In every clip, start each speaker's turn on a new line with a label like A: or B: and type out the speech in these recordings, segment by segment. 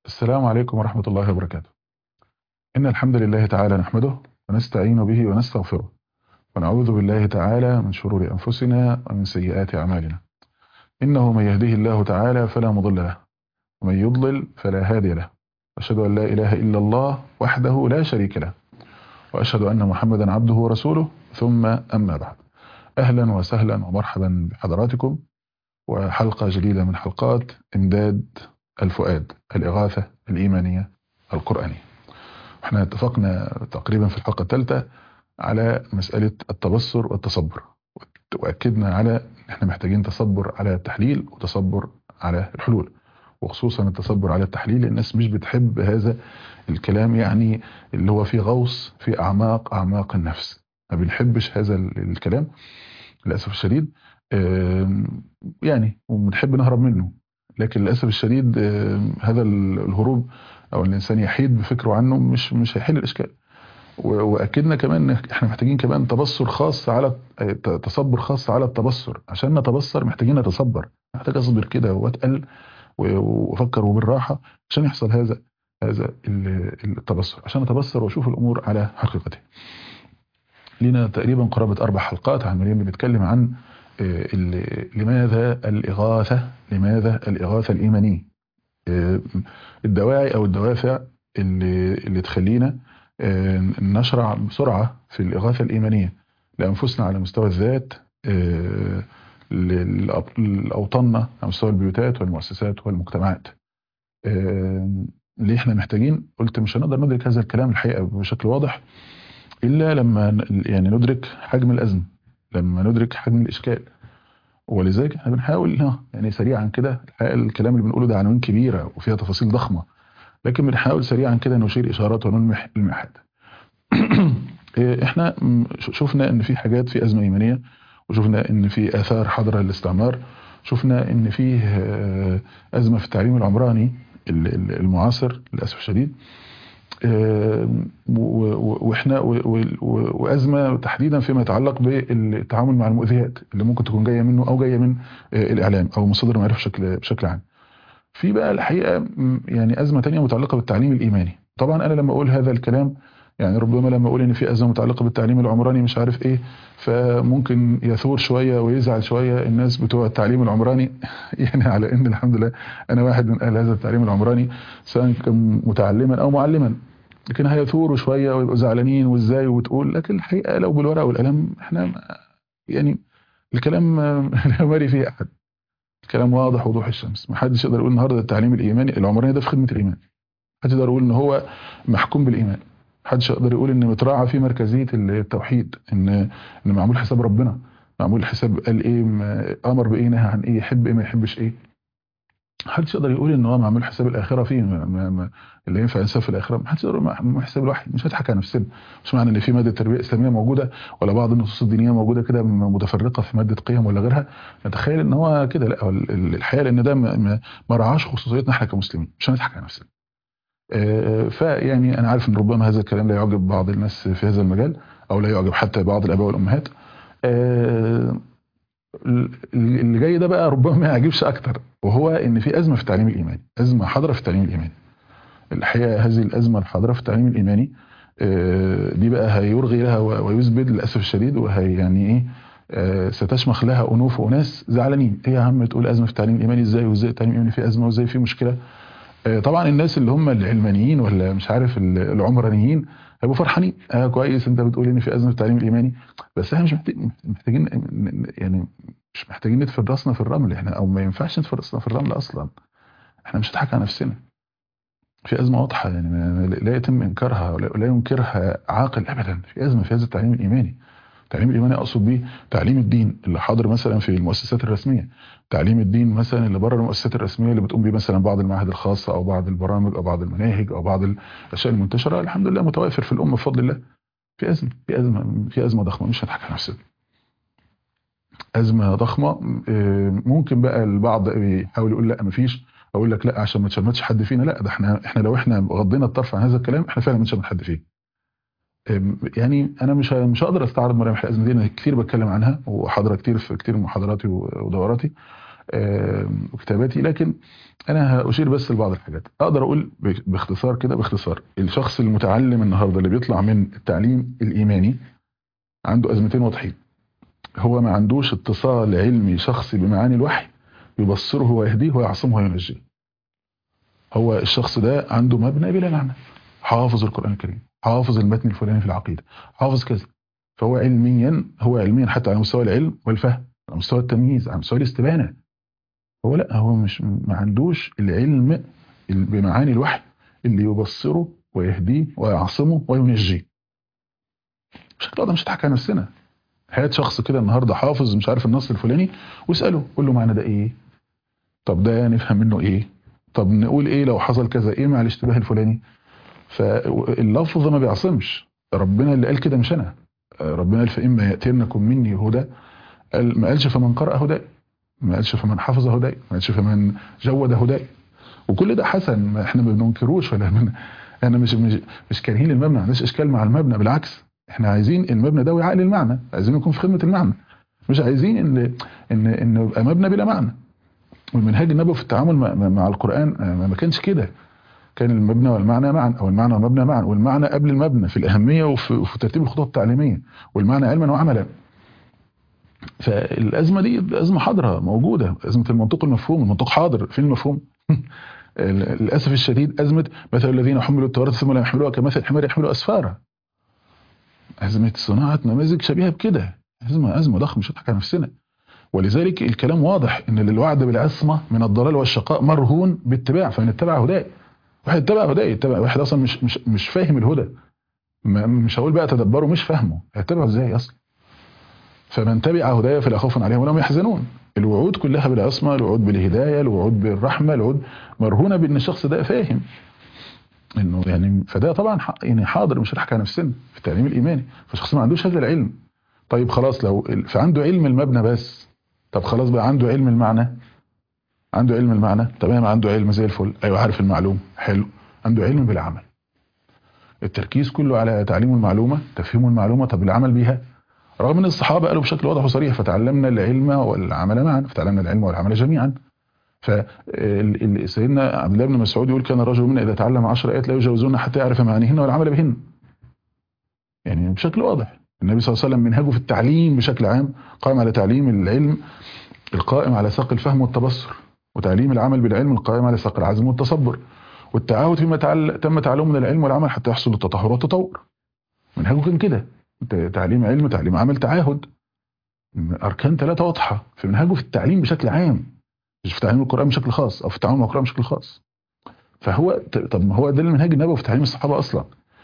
A: السلام عليكم ورحمة الله وبركاته إن الحمد لله تعالى نحمده ونستعين به ونستغفره ونعوذ بالله تعالى من شرور أنفسنا ومن سيئات أعمالنا إنه من يهده الله تعالى فلا مضل له ومن يضلل فلا هادي له أشهد أن لا إله إلا الله وحده لا شريك له وأشهد أن محمدا عبده ورسوله ثم أما بعد أهلا وسهلا ومرحبا بحضراتكم وحلقة جديدة من حلقات إمداد الفؤاد الإغاثة الإيمانية القرآنية احنا اتفقنا تقريبا في الحلقة الثالثة على مسألة التبصر والتصبر وأكدنا على ان احنا محتاجين تصبر على التحليل وتصبر على الحلول وخصوصا التصبر على التحليل الناس مش بتحب هذا الكلام يعني اللي هو فيه غوص في أعماق أعماق النفس ما بنحبش هذا الكلام للأسف الشديد يعني وبنحب نهرب منه لكن للاسف الشديد هذا الهروب او الانسان يحيد بفكره عنه مش مش هيحل الاشكال واكدنا كمان ان احنا محتاجين كمان تبصر خاص على تصبر خاص على التبصر عشان نتبصر محتاجين نتصبر محتاج اصبر كده واتقل وافكر وبالراحه عشان يحصل هذا هذا التبصر عشان اتبصر واشوف الامور على حقيقتها لنا تقريبا قرابه اربع حلقات عمالين بنتكلم عن لماذا الإغاثة لماذا الإغاثة الإيمانية الدواعي أو الدوافع اللي, اللي تخلينا نشرع بسرعة في الإغاثة الإيمانية لأنفسنا على مستوى الذات لأوطاننا على مستوى البيوتات والمؤسسات والمجتمعات اللي احنا محتاجين قلت مش هنقدر ندرك هذا الكلام الحقيقة بشكل واضح إلا لما يعني ندرك حجم الأزمة لما ندرك حجم الإشكال ولذلك احنا بنحاول يعني سريعا كده الحقيقه الكلام اللي بنقوله ده عناوين كبيره وفيها تفاصيل ضخمه لكن بنحاول سريعا كده نشير اشارات ونلمح المحاد احنا شفنا ان في حاجات في ازمه ايمانيه وشفنا ان في اثار حضر الاستعمار شفنا ان فيه ازمه في التعليم العمراني المعاصر للاسف الشديد واحنا وازمه تحديدا فيما يتعلق بالتعامل مع المؤذيات اللي ممكن تكون جايه منه او جايه من الاعلام او مصادر المعرفه بشكل بشكل عام. في بقى الحقيقه يعني ازمه ثانيه متعلقه بالتعليم الايماني. طبعا انا لما اقول هذا الكلام يعني ربما لما اقول ان في ازمه متعلقه بالتعليم العمراني مش عارف ايه فممكن يثور شويه ويزعل شويه الناس بتوع التعليم العمراني يعني على ان الحمد لله انا واحد من اهل هذا التعليم العمراني سواء كان متعلما او معلما لكن هيثوروا شويه ويبقوا زعلانين وازاي وتقول لكن الحقيقه لو بالورقه والقلم احنا يعني الكلام لا يماري فيه احد الكلام واضح وضوح الشمس ما حدش يقدر يقول النهارده التعليم الايماني العمراني ده في خدمه الايمان حد يقدر يقول ان هو محكوم بالايمان حدش يقدر يقول ان متراعى فيه مركزيه التوحيد ان ان معمول حساب ربنا معمول حساب قال ايه امر بايه نهى عن ايه يحب ايه ما يحبش ايه محدش يقدر يقول ان هو معمول حساب الاخره فيه ما ما اللي ينفع انسان في الاخره محدش يقدر معمول حساب الواحد مش هضحك على نفسنا مش معنى ان في ماده تربيه اسلاميه موجوده ولا بعض النصوص الدينيه موجوده كده متفرقه في ماده قيم ولا غيرها نتخيل ان هو كده لا الحقيقه لان ده ما, ما رعاش خصوصيتنا احنا كمسلمين مش هنضحك على نفسنا فيعني انا عارف ان ربما هذا الكلام لا يعجب بعض الناس في هذا المجال او لا يعجب حتى بعض الاباء والامهات اللي جاي ده بقى ربما ما يعجبش اكتر وهو ان في ازمه في التعليم الايماني ازمه حاضره في التعليم الايماني الحقيقه هذه الازمه الحاضره في التعليم الايماني دي بقى هيرغي لها ويثبت للاسف الشديد وهي يعني ايه ستشمخ لها انوف وناس زعلانين ايه يا عم تقول ازمه في التعليم الايماني ازاي وازاي التعليم الايماني فيه ازمه وازاي فيه مشكله طبعا الناس اللي هم العلمانيين ولا مش عارف العمرانيين هيبقوا فرحانين اه كويس انت بتقول ان في ازمه في التعليم الايماني بس احنا مش محتاجين يعني مش محتاجين ندفن راسنا في الرمل احنا او ما ينفعش ندفن راسنا في الرمل اصلا احنا مش هنضحك على نفسنا في ازمه واضحه يعني لا يتم انكارها ولا ينكرها عاقل ابدا في ازمه في هذا التعليم الايماني التعليم الايماني اقصد بيه تعليم الدين اللي حاضر مثلا في المؤسسات الرسميه تعليم الدين مثلا اللي بره المؤسسات الرسميه اللي بتقوم بيه مثلا بعض المعاهد الخاصه او بعض البرامج او بعض المناهج او بعض الاشياء المنتشره الحمد لله متوافر في الامه بفضل الله في ازمه في ازمه في ازمه ضخمه مش هنضحك على نفسنا ازمه ضخمه ممكن بقى البعض يحاول يقول لا مفيش اقول لك لا عشان ما تشمتش حد فينا لا ده احنا احنا لو احنا غضينا الطرف عن هذا الكلام احنا فعلا بنشمت حد فيه يعني انا مش مش هقدر استعرض ملامح الازمه دي انا كتير بتكلم عنها وحاضره كتير في كتير من محاضراتي ودوراتي وكتاباتي لكن انا هاشير بس لبعض الحاجات اقدر اقول باختصار كده باختصار الشخص المتعلم النهارده اللي بيطلع من التعليم الايماني عنده ازمتين واضحين هو ما عندوش اتصال علمي شخصي بمعاني الوحي يبصره ويهديه ويعصمه وينجيه هو الشخص ده عنده مبنى بلا معنى حافظ القرآن الكريم حافظ المتن الفلاني في العقيدة حافظ كذا فهو علميا هو علميا حتى على مستوى العلم والفهم على مستوى التمييز على مستوى الاستبانة هو لا هو مش ما عندوش العلم بمعاني الوحي اللي يبصره ويهديه ويعصمه وينجيه بشكل واضح مش هتضحك على نفسنا هات شخص كده النهارده حافظ مش عارف النص الفلاني واساله قول له معنى ده ايه طب ده نفهم منه ايه طب نقول ايه لو حصل كذا ايه مع الاشتباه الفلاني فاللفظ ما بيعصمش ربنا اللي قال كده مش انا ربنا قال فاما ياتينكم مني هدى قال ما قالش فمن قرأ هداي ما قالش فمن حفظ هداي ما قالش فمن جود هداي وكل ده حسن ما احنا ما بننكروش ولا من احنا مش مش, مش كارهين المبنى ما عندناش اشكال مع المبنى بالعكس احنا عايزين المبنى ده ويعقل المعنى عايزين يكون في خدمه المعنى مش عايزين ان ان ان يبقى مبنى بلا معنى والمنهاج النبوي في التعامل مع القران ما كانش كده كان المبنى والمعنى معا او المعنى والمبنى معا والمعنى قبل المبنى في الاهميه وفي, وفي ترتيب الخطوط التعليميه والمعنى علما وعملا فالازمه دي ازمه حاضره موجوده ازمه المنطق المفهوم المنطق حاضر فين المفهوم للاسف الشديد ازمه مثل الذين حملوا التوراه ثم لم يحملوها كمثل الحمار يحمل اسفارا ازمه صناعه نماذج شبيهه بكده ازمه ازمه ضخمه مش هنضحك على نفسنا ولذلك الكلام واضح ان الوعد بالعصمه من الضلال والشقاء مرهون باتباع فمن اتبع هداي واحد اتبع هداي اتبع واحد اصلا مش مش مش فاهم الهدى مش هقول بقى تدبره مش فاهمه هيتبعه ازاي اصلا فمن تبع هدايا فلا خوف عليهم ولا هم يحزنون الوعود كلها بالعصمه الوعود بالهدايه الوعود بالرحمه الوعود مرهونه بان الشخص ده فاهم انه يعني فده طبعا يعني حاضر مش هنحكي على نفسنا في التعليم الايماني فالشخص ما عندوش هذا العلم طيب خلاص لو فعنده علم المبنى بس طب خلاص بقى عنده علم المعنى عنده علم المعنى تمام عنده علم زي الفل ايوه عارف المعلوم حلو عنده علم بالعمل التركيز كله على تعليم المعلومه تفهيم المعلومه طب العمل بيها رغم ان الصحابه قالوا بشكل واضح وصريح فتعلمنا العلم والعمل معا فتعلمنا العلم والعمل جميعا فسيدنا عبد الله بن مسعود يقول كان الرجل منا اذا تعلم 10 ايات لا يجاوزون حتى يعرف معانيهن والعمل بهن يعني بشكل واضح النبي صلى الله عليه وسلم منهجه في التعليم بشكل عام قائم على تعليم العلم القائم على ساق الفهم والتبصر وتعليم العمل بالعلم القائم على ساق العزم والتصبر والتعاهد فيما تعل... تم تعلم من العلم والعمل حتى يحصل التطهر والتطور منهجه كان كده تعليم علم تعليم عمل تعاهد اركان ثلاثه واضحه في منهجه في التعليم بشكل عام مش في تعليم القران بشكل خاص او في التعامل مع القران بشكل خاص فهو طب ما هو ده المنهج النبوي في تعليم الصحابه اصلا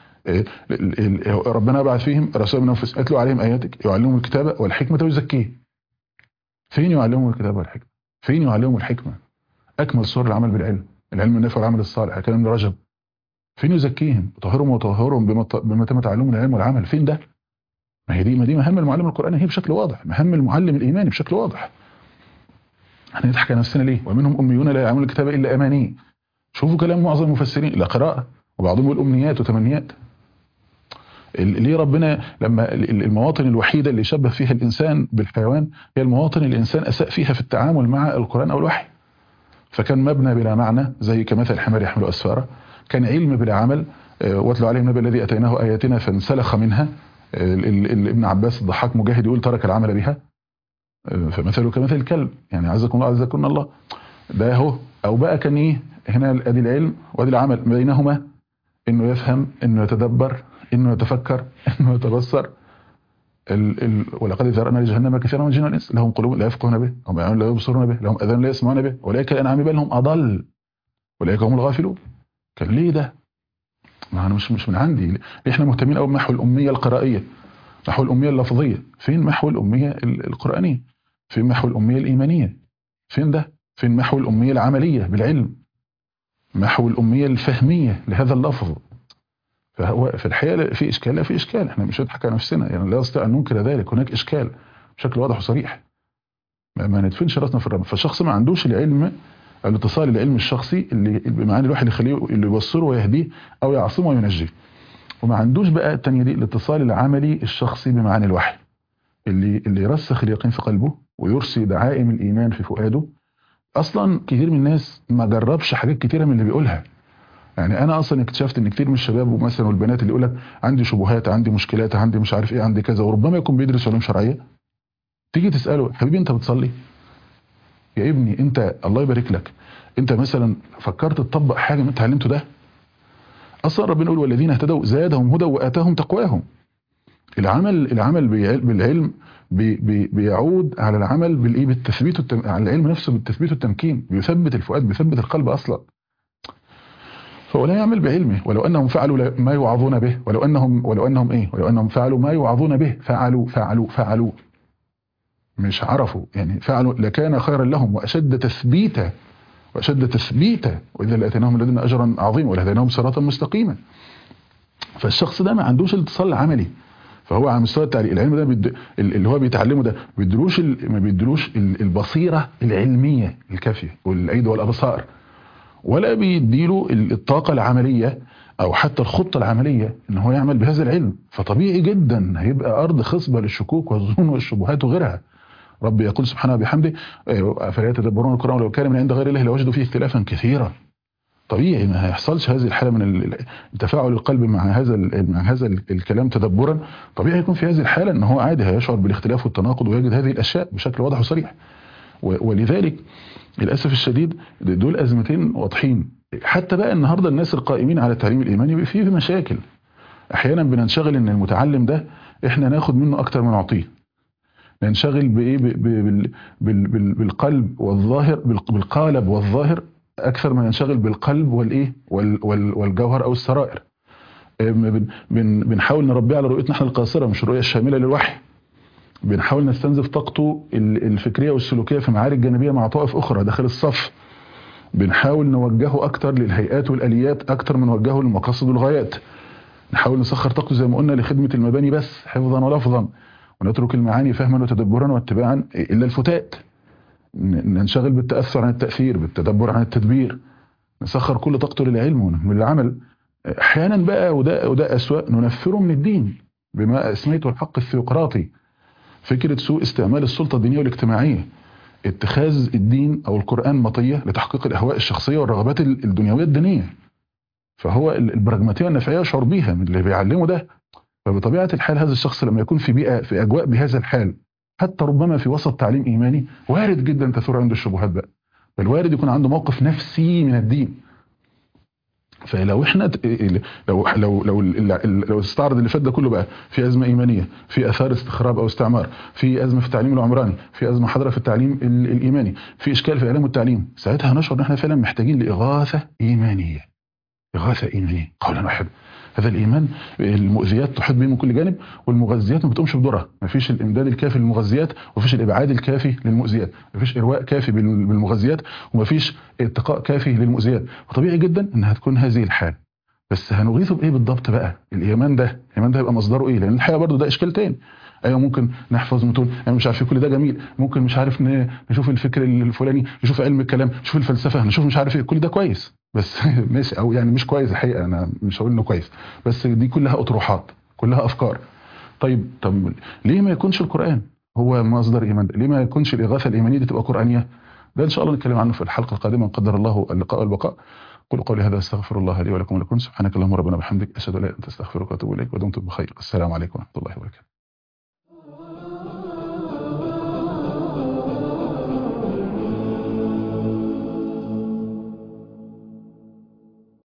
A: ربنا بعث فيهم رسول من انفسهم اتلو عليهم اياتك يعلمهم الكتابه والحكمه ويزكيهم فين يعلمهم الكتابه والحكمه فين يعلمهم الحكمه اكمل صور العمل بالعلم العلم النافع والعمل الصالح كلام رجب فين يزكيهم وطهرهم وطهرهم بما تم تعلمهم العلم والعمل فين ده ما هي دي ما دي مهام المعلم القراني هي بشكل واضح مهام المعلم الايماني بشكل واضح هنضحك على نفسنا ليه ومنهم اميون لا يعلمون الكتاب الا اماني شوفوا كلام معظم المفسرين لا قراءه وبعضهم يقول امنيات وتمنيات ليه ربنا لما المواطن الوحيدة اللي شبه فيها الإنسان بالحيوان هي المواطن اللي الإنسان أساء فيها في التعامل مع القرآن أو الوحي فكان مبنى بلا معنى زي كمثل الحمار يحمل أسفارا كان علم بلا عمل واتلو عليهم النبي الذي أتيناه آياتنا فانسلخ منها ابن عباس الضحاك مجاهد يقول ترك العمل بها فمثله كمثل الكلب يعني عزكم الله عزكم الله ده هو أو بقى كان إيه هنا أدي العلم وأدي العمل بينهما إنه يفهم إنه يتدبر انه يتفكر انه يتبصر ال ال ولقد ذرأنا لجهنم كثيرا من الجن والانس لهم قلوب لا يفقهون به لهم اعين لا يبصرون به لهم اذان لا يسمعون به اولئك الانعام بل هم اضل اولئك هم الغافلون كان ليه ده؟ ما انا مش مش من عندي احنا مهتمين قوي بمحو الاميه القرائيه محو الاميه اللفظيه فين محو الاميه القرانيه فين محو الاميه الايمانيه فين ده فين محو الاميه العمليه بالعلم محو الاميه الفهميه لهذا اللفظ فهو في الحقيقه في اشكال لا في اشكال احنا مش هنضحك على نفسنا يعني لا نستطيع ان ننكر ذلك هناك اشكال بشكل واضح وصريح ما ندفنش راسنا في الرمل فالشخص ما عندوش العلم الاتصال العلم الشخصي اللي بمعاني الوحي اللي يخليه اللي يبصره ويهديه او يعصمه وينجيه وما عندوش بقى الثانيه دي الاتصال العملي الشخصي بمعاني الوحي اللي اللي يرسخ اليقين في قلبه ويرسي دعائم الايمان في فؤاده اصلا كتير من الناس ما جربش حاجات كتيره من اللي بيقولها يعني انا اصلا اكتشفت ان كتير من الشباب مثلا والبنات اللي يقول لك عندي شبهات عندي مشكلات عندي مش عارف ايه عندي كذا وربما يكون بيدرس علوم شرعيه تيجي تساله حبيبي انت بتصلي يا ابني انت الله يبارك لك انت مثلا فكرت تطبق حاجه من انت اتعلمته ده اصلا ربنا يقول والذين اهتدوا زادهم هدى واتاهم تقواهم العمل العمل بالعلم بي بي بيعود على العمل بالايه بالتثبيت والتم... على العلم نفسه بالتثبيت والتمكين بيثبت الفؤاد بيثبت القلب اصلا فهو لا يعمل بعلمه ولو انهم فعلوا ما يوعظون به ولو انهم ولو انهم ايه ولو انهم فعلوا ما يوعظون به فعلوا فعلوا فعلوا مش عرفوا يعني فعلوا لكان خيرا لهم واشد تثبيتا واشد تثبيتا واذا لاتيناهم لدينا اجرا عظيما ولهديناهم صراطا مستقيما فالشخص ده ما عندوش الاتصال عملي فهو على مستوى التعليم العلم ده بيد... اللي هو بيتعلمه ده ما بيدلوش ال... ما بيدلوش البصيره العلميه الكافيه والايدي والابصار ولا بيديله الطاقه العمليه او حتى الخطه العمليه ان هو يعمل بهذا العلم فطبيعي جدا هيبقى ارض خصبه للشكوك والظنون والشبهات وغيرها رب يقول سبحانه وبحمده فلا يتدبرون القران ولو كان من عند غير الله لوجدوا فيه اختلافا كثيرا طبيعي ما هيحصلش هذه الحاله من تفاعل القلب مع هذا مع هذا الكلام تدبرا طبيعي يكون في هذه الحاله ان هو عادي هيشعر بالاختلاف والتناقض ويجد هذه الاشياء بشكل واضح وصريح ولذلك للاسف الشديد دول ازمتين واضحين حتى بقى النهارده الناس القائمين على التعليم الايماني في مشاكل احيانا بننشغل ان المتعلم ده احنا ناخد منه اكتر ما نعطيه ننشغل بايه بالقلب والظاهر بالقالب والظاهر اكثر ما ينشغل بالقلب والايه والجوهر او السرائر بنحاول نربيه على رؤيتنا احنا القاصره مش الرؤيه الشامله للوحي بنحاول نستنزف طاقته الفكريه والسلوكيه في معارك جانبيه مع طوائف اخرى داخل الصف بنحاول نوجهه اكتر للهيئات والاليات اكتر من نوجهه للمقاصد والغايات نحاول نسخر طاقته زي ما قلنا لخدمه المباني بس حفظا ولفظا ونترك المعاني فهما وتدبرا واتباعا الا الفتات ننشغل بالتاثر عن التاثير بالتدبر عن التدبير نسخر كل طاقته للعلم وللعمل احيانا بقى وده وده اسوا ننفره من الدين بما اسميته الحق الثيوقراطي فكره سوء استعمال السلطه الدينيه والاجتماعيه اتخاذ الدين او القران مطيه لتحقيق الاهواء الشخصيه والرغبات الدنيويه الدينيه فهو البراجماتيه والنفعيه يشعر بيها من اللي بيعلمه ده فبطبيعه الحال هذا الشخص لما يكون في بيئه في اجواء بهذا الحال حتى ربما في وسط تعليم ايماني وارد جدا تثور عنده الشبهات بقى بل وارد يكون عنده موقف نفسي من الدين فلو احنا لو لو لو لو استعرض اللي فات ده كله بقى في ازمه ايمانيه في اثار استخراب او استعمار في ازمه في التعليم العمراني في ازمه حاضره في التعليم الايماني في اشكال في اعلام التعليم ساعتها هنشعر ان احنا فعلا محتاجين لاغاثه ايمانيه اغاثه ايمانيه قولا واحدا هذا الايمان المؤذيات تحيط به من كل جانب والمغذيات ما بتقومش بدورها ما فيش الامداد الكافي للمغذيات وما فيش الابعاد الكافي للمؤذيات ما فيش ارواء كافي بالمغذيات وما فيش اتقاء كافي للمؤذيات وطبيعي جدا انها تكون هذه الحال بس هنغيثه بايه بالضبط بقى الايمان ده الايمان ده هيبقى مصدره ايه لان الحقيقه برضو ده اشكال تاني ايوه ممكن نحفظ متون انا مش عارف كل ده جميل ممكن مش عارف نشوف الفكر الفلاني نشوف علم الكلام نشوف الفلسفه نشوف مش عارف ايه كل ده كويس بس ماشي او يعني مش كويس الحقيقه انا مش هقول انه كويس بس دي كلها اطروحات كلها افكار طيب طب ليه ما يكونش القران هو مصدر ايمان ده ليه ما يكونش الاغاثه الايمانيه دي تبقى قرانيه ده ان شاء الله نتكلم عنه في الحلقه القادمه ان قدر الله اللقاء والبقاء قولوا قولي هذا استغفر الله لي ولكم ولكم سبحانك اللهم ربنا وبحمدك اشهد ان لا اله الا انت استغفرك واتوب اليك ودمتم بخير السلام عليكم ورحمه الله وبركاته